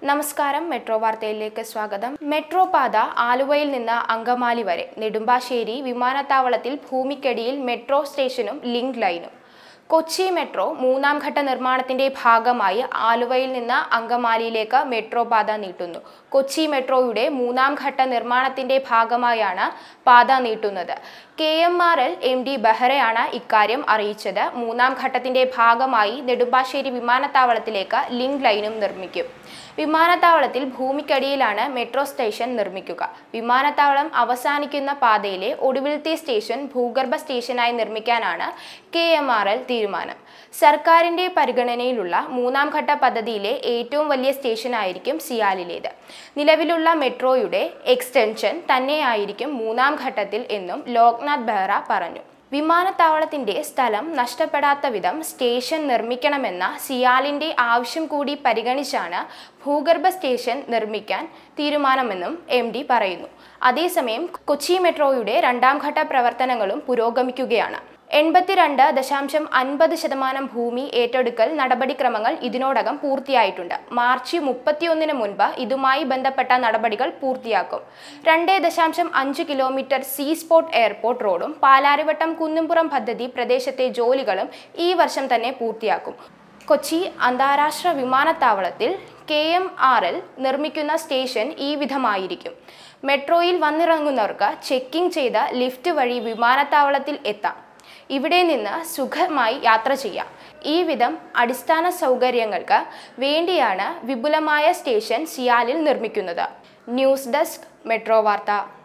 നമസ്കാരം മെട്രോ വാർത്തയിലേക്ക് സ്വാഗതം മെട്രോ പാത ആലുവയിൽ നിന്ന് അങ്കമാലി വരെ നെടുമ്പാശ്ശേരി വിമാനത്താവളത്തിൽ ഭൂമിക്കടിയിൽ മെട്രോ സ്റ്റേഷനും ലിങ്ക് ലൈനും കൊച്ചി മെട്രോ മൂന്നാം ഘട്ട നിർമ്മാണത്തിന്റെ ഭാഗമായി ആലുവയിൽ നിന്ന് അങ്കമാലിയിലേക്ക് മെട്രോ പാത നീട്ടുന്നു കൊച്ചി മെട്രോയുടെ മൂന്നാം ഘട്ട നിർമ്മാണത്തിന്റെ ഭാഗമായാണ് പാത നീട്ടുന്നത് K M R L M D ബെഹ്റയാണ് ഇക്കാര്യം അറിയിച്ചത് മൂന്നാം ഘട്ടത്തിന്റെ ഭാഗമായി നെടുമ്പാശ്ശേരി വിമാനത്താവളത്തിലേക്ക് ലിങ്ക് ലൈനും നിർമ്മിക്കും വിമാനത്താവളത്തിൽ ഭൂമിക്കടിയിലാണ് മെട്രോ സ്റ്റേഷൻ നിർമ്മിക്കുക വിമാനത്താവളം അവസാനിക്കുന്ന പാതയിലെ ഒടുവിലത്തെ സ്റ്റേഷൻ ഭൂഗർഭ സ്റ്റേഷനായി നിർമ്മിക്കാനാണ് കെ എം ആർ എൽ തീരുമാനം സർക്കാരിന്റെ പരിഗണനയിലുള്ള മൂന്നാം ഘട്ട പദ്ധതിയിലെ ഏറ്റവും വലിയ സ്റ്റേഷനായിരിക്കും സിയാലിലേത് നിലവിലുള്ള മെട്രോയുടെ എക്സ്റ്റൻഷൻ തന്നെയായിരിക്കും മൂന്നാം ഘട്ടത്തിൽ എന്നും ലോക്നാഥ് ബെഹ്റ പറഞ്ഞു വിമാനത്താവളത്തിന്റെ സ്ഥലം നഷ്ടപ്പെടാത്ത വിധം സ്റ്റേഷൻ നിർമ്മിക്കണമെന്ന സിയാലിന്റെ ആവശ്യം കൂടി പരിഗണിച്ചാണ് ഭൂഗർഭ സ്റ്റേഷൻ നിർമ്മിക്കാൻ തീരുമാനമെന്നും എം ഡി പറയുന്നു അതേസമയം കൊച്ചി മെട്രോയുടെ രണ്ടാം ഘട്ട പ്രവർത്തനങ്ങളും പുരോഗമിക്കുകയാണ് എൺപത്തിരണ്ട് ദശാംശം അൻപത് ശതമാനം ഭൂമി ഏറ്റെടുക്കൽ നടപടിക്രമങ്ങൾ ഇതിനോടകം പൂർത്തിയായിട്ടുണ്ട് മാർച്ച് മുപ്പത്തിയൊന്നിന് മുൻപ് ഇതുമായി ബന്ധപ്പെട്ട നടപടികൾ പൂർത്തിയാക്കും രണ്ട് ദശാംശം അഞ്ച് കിലോമീറ്റർ സീ സ്പോട്ട് എയർപോർട്ട് റോഡും പാലാരിവട്ടം കുന്നുംപുറം പദ്ധതി പ്രദേശത്തെ ജോലികളും ഈ വർഷം തന്നെ പൂർത്തിയാക്കും കൊച്ചി അന്താരാഷ്ട്ര വിമാനത്താവളത്തിൽ കെ എം ആർ എൽ നിർമ്മിക്കുന്ന സ്റ്റേഷൻ ഈ വിധമായിരിക്കും മെട്രോയിൽ വന്നിറങ്ങുന്നവർക്ക് ചെക്കിംഗ് ചെയ്ത ലിഫ്റ്റ് വഴി വിമാനത്താവളത്തിൽ എത്താം ഇവിടെ നിന്ന് സുഖമായി യാത്ര ചെയ്യാം ഈ വിധം അടിസ്ഥാന സൗകര്യങ്ങൾക്ക് വേണ്ടിയാണ് വിപുലമായ സ്റ്റേഷൻ സിയാലിൽ നിർമ്മിക്കുന്നത് ന്യൂസ് ഡെസ്ക് മെട്രോ വാർത്ത